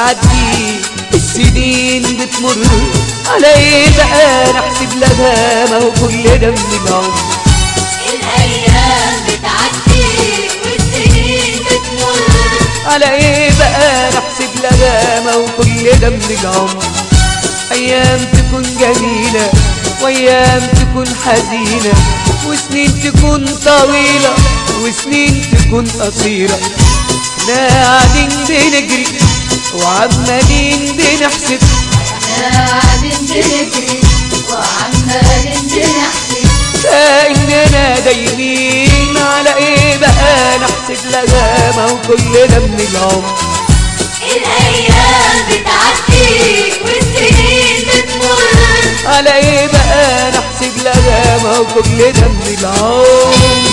بتعدي السنين بتمر على ايه بقى نحسب لها ما هو كل ده من العمر الأيام بتعدي والسنين بتمر على ايه بقى نحسب لها ما هو كل ده من العمر ايام تكون جميلة وايام تكون حزينة وسنين تكون طويلة وسنين تكون قصيرة احنا قاعدين بنجري وعمالين بنحسب قاعدين بنجري وعمالين بنحسب كأننا دايمين على ايه بقى نحسب لها ما هو كل ده من العمر الأيام بتعدي والسنين بتمر على ايه بقى نحسب لها ما هو كل ده من العمر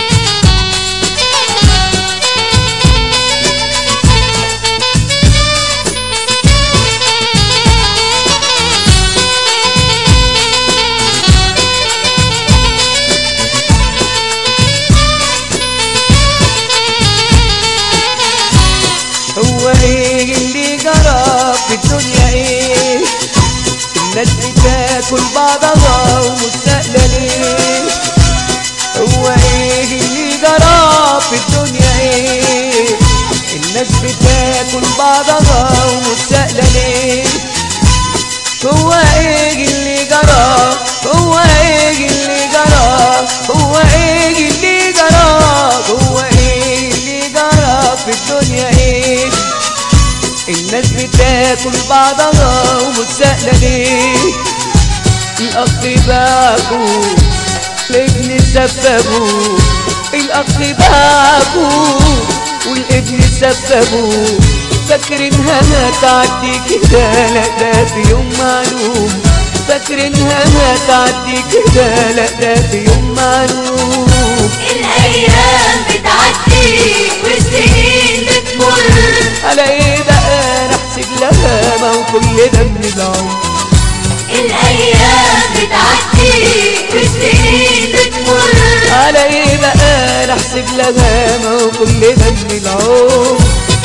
هو ايه اللي جرى في الدنيا ايه الناس بتاكل بعضها ومستقلة ليه هو ايه اللي جرى في الدنيا ايه الناس بتاكل بعضها ومستقلة ليه هو ايه اللي جرى هو ايه اللي جرى هو ايه اللي جرى هو ايه اللي جرى في الدنيا ايه الناس بتاكل بعضها ومتسألة ليه الأخ باكو الابن سببه الأخ باكو والابن سببه فاكرينها هتعدي كده لا ده في يوم معلوم فاكرينها هتعدي كده لا ده في يوم معلوم الأيام بتعدي والسنين بتمر على ايه بقى نحسب لها ما هو كل ده من العمر الأيام بتعدي والسنين بتمر على ايه بقى نحسب لها ما هو كل ده من العمر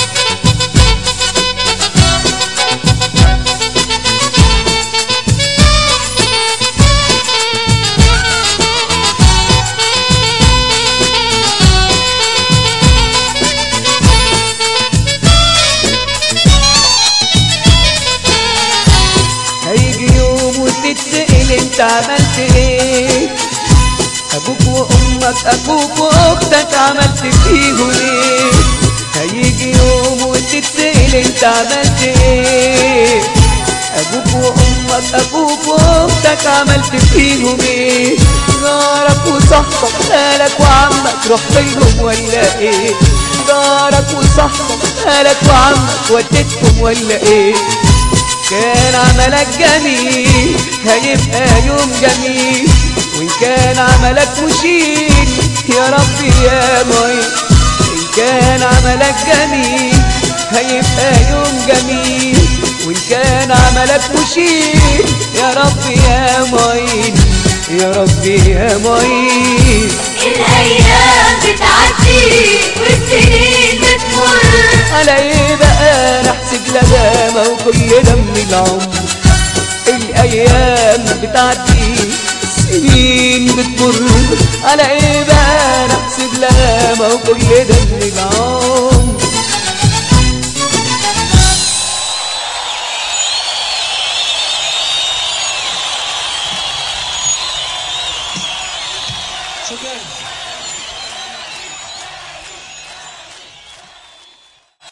هيجي يوم وتتسأل انت عملت ايه ابوك وامك اخوك واختك عملت فيهم ايه هيجي يوم وتتسأل انت عملت ايه ابوك وامك اخوك واختك عملت فيهم ايه جارك وصاحبك خالك وعمك رحت لهم ولا ايه جارك وصاحبك خالك وعمك وديتهم ولا ايه كان عملك جميل هيبقى يوم جميل وإن كان عملك مشيل يا ربي يا معين إن كان عملك جميل هيبقى يوم جميل وإن كان عملك مشيل يا ربي يا معين يا ربي يا معين الأيام بتعدي والسنين بتمر على ايه بقى نحسب لها ما هو كل ده من العمر الايام بتعدي السنين بتمر على ايه بقى نحسب لها ما هو كل ده من العمر شكرا